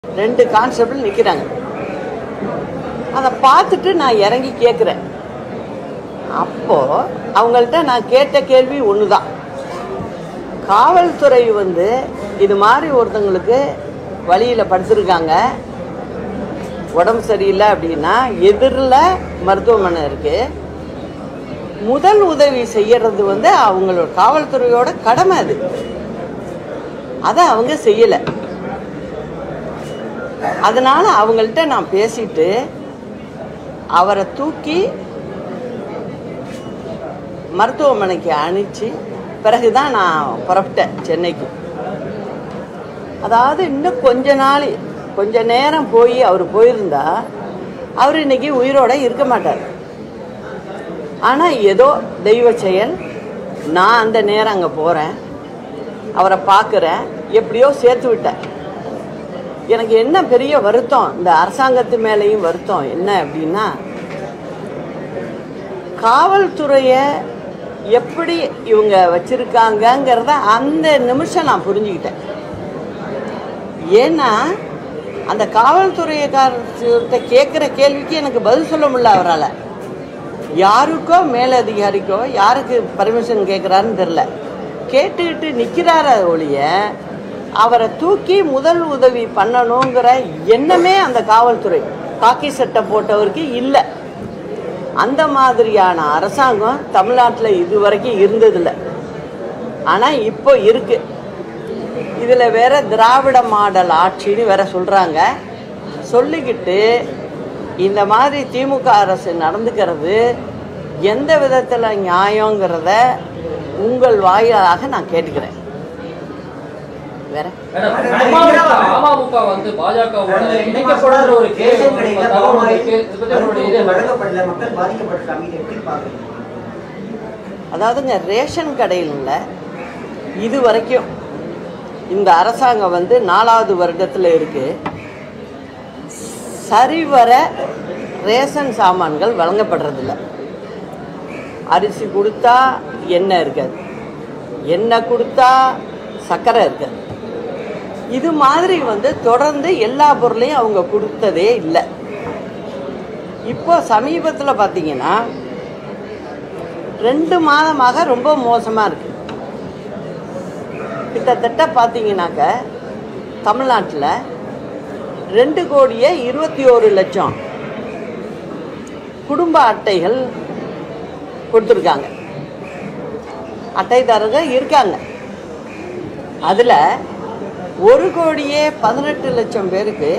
ரெண்டு கான்ஸ்டபிள் நிற்கிறாங்க அதை பார்த்துட்டு நான் இறங்கி கேட்குறேன் அப்போ அவங்கள்ட்ட நான் கேட்ட கேள்வி ஒன்று தான் காவல்துறை வந்து இது மாதிரி ஒருத்தங்களுக்கு வழியில் படுத்திருக்காங்க உடம்பு சரியில்லை அப்படின்னா எதிரில் மருத்துவமனை இருக்கு முதல் உதவி செய்யறது வந்து அவங்களோட காவல்துறையோட கடமை அது அதை அவங்க செய்யலை அதனால அவங்கள்ட்ட நான் பேசிட்டு அவரை தூக்கி மருத்துவமனைக்கு அனுப்பிச்சு பிறகுதான் நான் புறப்பட்டேன் சென்னைக்கு அதாவது இன்னும் கொஞ்ச நாள் கொஞ்ச நேரம் போய் அவர் போயிருந்தா அவர் இன்னைக்கு உயிரோட இருக்க மாட்டார் ஆனால் ஏதோ தெய்வ செயல் நான் அந்த நேரம் அங்கே போகிறேன் அவரை பார்க்குறேன் எப்படியோ சேர்த்து விட்டேன் எனக்கு என்ன பெரிய வருத்தம் இந்த அரசாங்கத்து மேலேயும் வருத்தம் என்ன அப்படின்னா காவல்துறையை எப்படி இவங்க வச்சிருக்காங்கங்கிறத அந்த நிமிஷம் நான் புரிஞ்சுக்கிட்டேன் ஏன்னா அந்த காவல்துறையக்காரர்கிட்ட கேட்குற கேள்விக்கு எனக்கு பதில் சொல்ல முடியல அவரால் யாருக்கோ மேலதிகாரிக்கோ யாருக்கு பர்மிஷன் கேட்குறாருன்னு தெரில கேட்டுக்கிட்டு நிற்கிறார ஒழிய அவரை தூக்கி முதல் உதவி பண்ணணுங்கிற எண்ணமே அந்த காவல்துறை காக்கி சட்டை போட்டவருக்கு இல்லை அந்த மாதிரியான அரசாங்கம் தமிழ்நாட்டில் இது வரைக்கும் இருந்ததில்லை ஆனால் இப்போ இருக்கு இதில் வேற திராவிட மாடல் ஆட்சின்னு வேற சொல்கிறாங்க சொல்லிக்கிட்டு இந்த மாதிரி திமுக அரசு நடந்துக்கிறது எந்த விதத்தில் நியாயங்கிறத உங்கள் வாயிலாக நான் கேட்டுக்கிறேன் வேற மேடம், அமமுக அமமுக வந்து பாஜகவோட இணைக்கப்படுற ஒரு கேஸ் ரேஷன் வந்து கடையில இப்ப தகவல் பாமாயில் இருக்கு இதை பத்தி உங்களுடைய இது மருத்துவம் என்ன? வழங்கப்படல மக்கள் பாதிக்கப்பட்டிருக்காங்க இதை எப்படி பாக்குறீங்க அதாவதுங்க ரேஷன் கடையில் இது வரைக்கும் இந்த அரசாங்கம் வந்து நாலாவது வருடத்தில் இருக்கு சரிவர ரேஷன் சாமான்கள் வழங்கப்படுறதில்ல அரிசி கொடுத்தா எண்ணெய் இருக்காது எண்ணெய் கொடுத்தா சர்க்கரை இருக்காது இது மாதிரி வந்து தொடர்ந்து எல்லா பொருளையும் அவங்க கொடுத்ததே இல்லை இப்போ சமீபத்தில் பார்த்தீங்கன்னா ரெண்டு மாதமாக ரொம்ப மோசமாக இருக்கு கிட்டத்தட்ட பார்த்தீங்கன்னாக்க தமிழ்நாட்டில் ரெண்டு கோடியே இருபத்தி ஒரு லட்சம் குடும்ப அட்டைகள் கொடுத்துருக்காங்க அட்டைதாரர்கள் இருக்காங்க அதில் ஒரு கோடியே பதினெட்டு லட்சம் பேருக்கு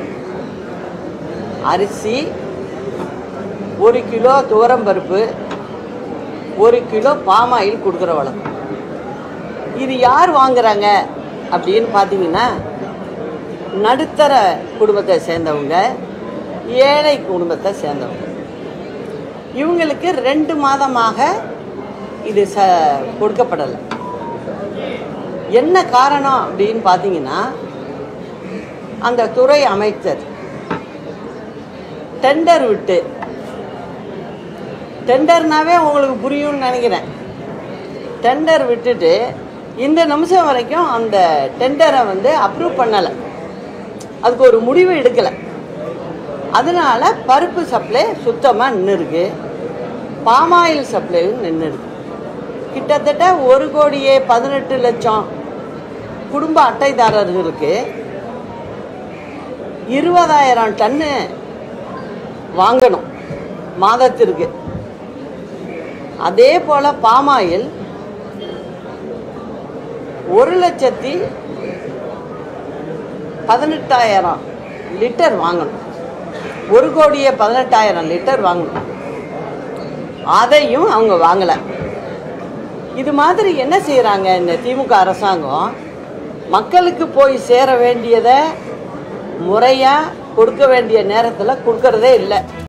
அரிசி ஒரு கிலோ துவரம்பருப்பு ஒரு கிலோ பாமாயில் கொடுக்குற வழக்கம் இது யார் வாங்குறாங்க அப்படின்னு பார்த்தீங்கன்னா நடுத்தர குடும்பத்தை சேர்ந்தவங்க ஏழை குடும்பத்தை சேர்ந்தவங்க இவங்களுக்கு ரெண்டு மாதமாக இது ச கொடுக்கப்படலை என்ன காரணம் அப்படின்னு பார்த்தீங்கன்னா அந்த துறை அமைச்சர் டெண்டர் விட்டு டெண்டர்னாவே உங்களுக்கு புரியும்னு நினைக்கிறேன் டெண்டர் விட்டுட்டு இந்த நிமிஷம் வரைக்கும் அந்த டெண்டரை வந்து அப்ரூவ் பண்ணலை அதுக்கு ஒரு முடிவு எடுக்கலை அதனால பருப்பு சப்ளை சுத்தமாக நின்று இருக்கு பாமாயில் சப்ளையும் நின்று இருக்கு கிட்டத்தட்ட ஒரு கோடியே பதினெட்டு லட்சம் குடும்ப அட்டைதாரர்களுக்கு இருபதாயிரம் டன்னு வாங்கணும் மாதத்திற்கு அதே போல பாமாயில் ஒரு லட்சத்தி பதினெட்டாயிரம் லிட்டர் வாங்கணும் ஒரு கோடியே பதினெட்டாயிரம் லிட்டர் வாங்கணும் அதையும் அவங்க வாங்கலை இது மாதிரி என்ன செய்கிறாங்க இந்த திமுக அரசாங்கம் மக்களுக்கு போய் சேர வேண்டியதை முறையாக கொடுக்க வேண்டிய நேரத்தில் கொடுக்கறதே இல்லை